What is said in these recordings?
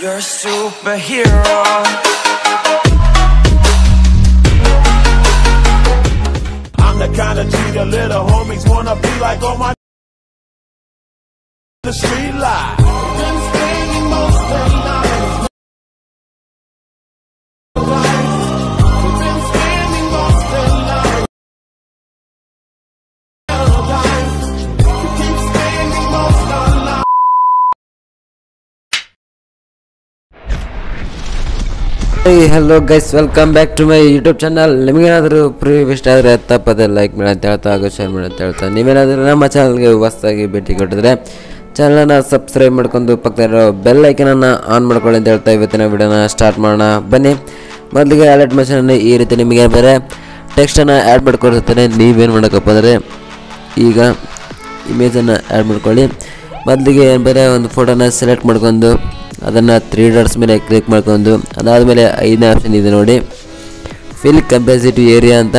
You're a superhero. I'm the kind of G the little homies wanna be like on my the street life. Been spending most of the night. Been spending most of the night. Keep spending most of the night. Hey hello guys welcome back to my YouTube channel ನಿಮಗೇನಾದರೂ ಪ್ರೀ ಇಷ್ಟ ಆದರೆ ತಪ್ಪದೆ like ಮಾಡಿ ಅಂತ ಹೇಳ್ತಾ ಹಾಗೂ share ಮಾಡಿ ಅಂತ ಹೇಳ್ತಾ ನೀವೇನಾದರೂ ನಮ್ಮ ಚಾನಲ್ಗೆ ಹೊಸದಾಗಿ ಭೇಟಿ ಕೊಟ್ಟಿದ್ರೆ ಚಾನಲನ್ನು ಸಬ್ಸ್ಕ್ರೈಬ್ ಮಾಡ್ಕೊಂಡು ಪಕ್ಕದಲ್ಲಿರೋ ಬೆಲ್ ಐಕನನ್ನು ಆನ್ ಮಾಡ್ಕೊಳ್ಳಿ ಅಂತ ಹೇಳ್ತಾ ಇವತ್ತಿನ ವಿಡಿಯೋನ ಸ್ಟಾರ್ಟ್ ಮಾಡೋಣ ಬನ್ನಿ ಮೊದಲಿಗೆ ಅಲರ್ಟ್ ಮೆಷನ್ ಈ ರೀತಿ ನಿಮಗೆ ಬೇರೆ ಟೆಕ್ಸ್ಟನ್ನು ಆ್ಯಡ್ ಮಾಡ್ಕೊಳ್ತಾರೆ ನೀವೇನು ಮಾಡೋಕ್ಕಪ್ಪ ಅಂದರೆ ಈಗ ಇಮೇಜನ್ನು ಆ್ಯಡ್ ಮಾಡ್ಕೊಳ್ಳಿ ಮೊದಲಿಗೆ ಏನು ಬೇರೆ ಒಂದು ಫೋಟೋನ ಸೆಲೆಕ್ಟ್ ಮಾಡ್ಕೊಂಡು ಅದನ್ನು ತ್ರೀ ಡಾಟ್ಸ್ ಮೇಲೆ ಕ್ಲಿಕ್ ಮಾಡ್ಕೊಂಡು ಅದಾದಮೇಲೆ ಐದನೇ ಆಪ್ಷನ್ ಇದೆ ನೋಡಿ ಫಿಲ್ ಕೆಪಾಸಿಟಿ ಏರಿಯಾ ಅಂತ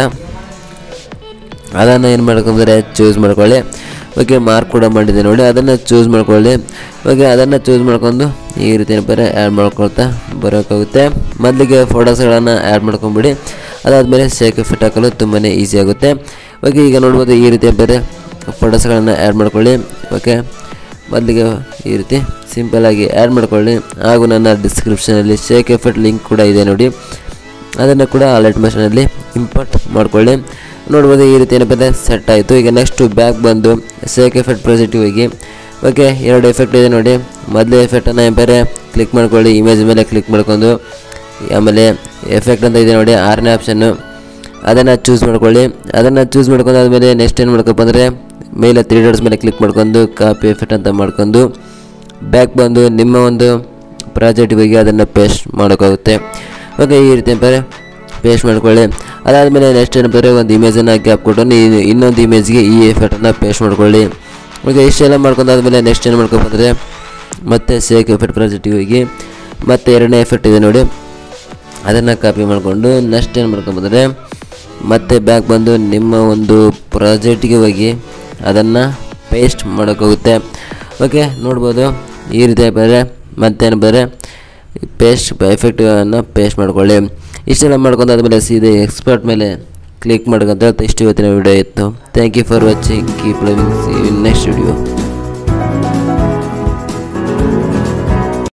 ಅದನ್ನು ಏನು ಮಾಡ್ಕೊಂಡ್ರೆ ಚೂಸ್ ಮಾಡ್ಕೊಳ್ಳಿ ಓಕೆ ಮಾರ್ಕ್ ಕೂಡ ಮಾಡಿದೆ ನೋಡಿ ಅದನ್ನು ಚೂಸ್ ಮಾಡ್ಕೊಳ್ಳಿ ಓಕೆ ಅದನ್ನು ಚೂಸ್ ಮಾಡ್ಕೊಂಡು ಈ ರೀತಿ ಏನಪ್ಪ ಆ್ಯಡ್ ಮಾಡ್ಕೊಳ್ತಾ ಬರೋಕ್ಕಾಗುತ್ತೆ ಮೊದಲಿಗೆ ಫೋಟೋಸ್ಗಳನ್ನು ಆ್ಯಡ್ ಮಾಡ್ಕೊಂಬಿಡಿ ಅದಾದಮೇಲೆ ಶೇಕ್ ಫಿಟ್ ಹಾಕಲು ತುಂಬಾ ಈಸಿ ಆಗುತ್ತೆ ಓಕೆ ಈಗ ನೋಡ್ಬೋದು ಈ ರೀತಿ ಬೇರೆ ಫೋಟೋಸ್ಗಳನ್ನು ಆ್ಯಡ್ ಮಾಡ್ಕೊಳ್ಳಿ ಓಕೆ ಮೊದಲಿಗೆ ಈ ರೀತಿ ಸಿಂಪಲಾಗಿ ಆ್ಯಡ್ ಮಾಡ್ಕೊಳ್ಳಿ ಹಾಗೂ ನನ್ನ ಡಿಸ್ಕ್ರಿಪ್ಷನಲ್ಲಿ ಶೇಕ್ ಎಫೆಕ್ಟ್ ಲಿಂಕ್ ಕೂಡ ಇದೆ ನೋಡಿ ಅದನ್ನು ಕೂಡ ಅಲರ್ಟ್ ಮೆಷನಲ್ಲಿ ಇಂಪೋರ್ಟ್ ಮಾಡ್ಕೊಳ್ಳಿ ನೋಡ್ಬೋದು ಈ ರೀತಿ ಏನಪ್ಪ ಸೆಟ್ ಆಯಿತು ಈಗ ನೆಕ್ಸ್ಟು ಬ್ಯಾಕ್ ಬಂದು ಸೇಕ್ ಎಫೆಕ್ಟ್ ಪಾಸಿಟಿವ್ ಹೋಗಿ ಓಕೆ ಎರಡು ಎಫೆಕ್ಟ್ ಇದೆ ನೋಡಿ ಮೊದಲೇ ಎಫೆಕ್ಟನ್ನು ಬೇರೆ ಕ್ಲಿಕ್ ಮಾಡ್ಕೊಳ್ಳಿ ಇಮೇಜ್ ಮೇಲೆ ಕ್ಲಿಕ್ ಮಾಡ್ಕೊಂಡು ಆಮೇಲೆ ಎಫೆಕ್ಟ್ ಅಂತ ಇದೆ ನೋಡಿ ಆರನೇ ಆಪ್ಷನ್ನು ಅದನ್ನು ಚೂಸ್ ಮಾಡ್ಕೊಳ್ಳಿ ಅದನ್ನು ಚೂಸ್ ಮಾಡ್ಕೊಂಡು ಆದಮೇಲೆ ನೆಕ್ಸ್ಟ್ ಏನು ಮಾಡ್ಕೊ ಬಂದರೆ ಮೇಲೆ ತ್ರೀ ಡಾಟ್ಸ್ ಮೇಲೆ ಕ್ಲಿಕ್ ಮಾಡ್ಕೊಂಡು ಕಾಪಿ ಎಫೆಕ್ಟ್ ಅಂತ ಮಾಡ್ಕೊಂಡು ಬ್ಯಾಕ್ ಬಂದು ನಿಮ್ಮ ಒಂದು ಪ್ರಾಜೆಕ್ಟ್ ಬಗ್ಗೆ ಅದನ್ನು ಪೇಸ್ಟ್ ಮಾಡೋಕ್ಕಾಗುತ್ತೆ ಓಕೆ ಈ ರೀತಿ ಬೇರೆ ಪೇಸ್ಟ್ ಮಾಡ್ಕೊಳ್ಳಿ ಅದಾದಮೇಲೆ ನೆಕ್ಸ್ಟ್ ಏನು ಬೇರೆ ಒಂದು ಇಮೇಜನ್ನು ಗ್ಯಾಪ್ ಕೊಟ್ಟು ನೀವು ಇನ್ನೊಂದು ಇಮೇಜ್ಗೆ ಈ ಎಫೆಕ್ಟನ್ನು ಪೇಸ್ಟ್ ಮಾಡ್ಕೊಳ್ಳಿ ಓಕೆ ಇಷ್ಟೆಲ್ಲ ಮಾಡ್ಕೊಂಡಾದ್ಮೇಲೆ ನೆಕ್ಸ್ಟ್ ಏನು ಮಾಡ್ಕೊಬಂದರೆ ಮತ್ತೆ ಸೇಕ್ ಎಫೆಕ್ಟ್ ಪ್ರಾಜೆಕ್ಟಿಗೆ ಹೋಗಿ ಮತ್ತೆ ಎರಡನೇ ಎಫೆಕ್ಟ್ ಇದೆ ನೋಡಿ ಅದನ್ನು ಕಾಪಿ ಮಾಡಿಕೊಂಡು ನೆಕ್ಸ್ಟ್ ಏನು ಮಾಡ್ಕೊಂಬಂದರೆ ಮತ್ತೆ ಬ್ಯಾಕ್ ಬಂದು ನಿಮ್ಮ ಒಂದು ಪ್ರಾಜೆಕ್ಟಿಗೆ ಹೋಗಿ ಅದನ್ನು ಪೇಸ್ಟ್ ಮಾಡೋಕ್ಕಾಗುತ್ತೆ ಓಕೆ ನೋಡ್ಬೋದು ಈ ರೀತಿ ಬೇರೆ ಮತ್ತೇನು ಬೇರೆ ಪೇಸ್ಟ್ ಎಫೆಕ್ಟನ್ನು ಪೇಸ್ಟ್ ಮಾಡ್ಕೊಳ್ಳಿ ಇಷ್ಟೆಲ್ಲ ಮಾಡ್ಕೊಂಡಾದ್ಮೇಲೆ ಸೀದೆ ಎಕ್ಸ್ಪರ್ಟ್ ಮೇಲೆ ಕ್ಲಿಕ್ ಮಾಡ್ಕೊಂತ ಇಷ್ಟು ಇವತ್ತಿನ ವಿಡಿಯೋ ಇತ್ತು thank you for watching keep loving see next video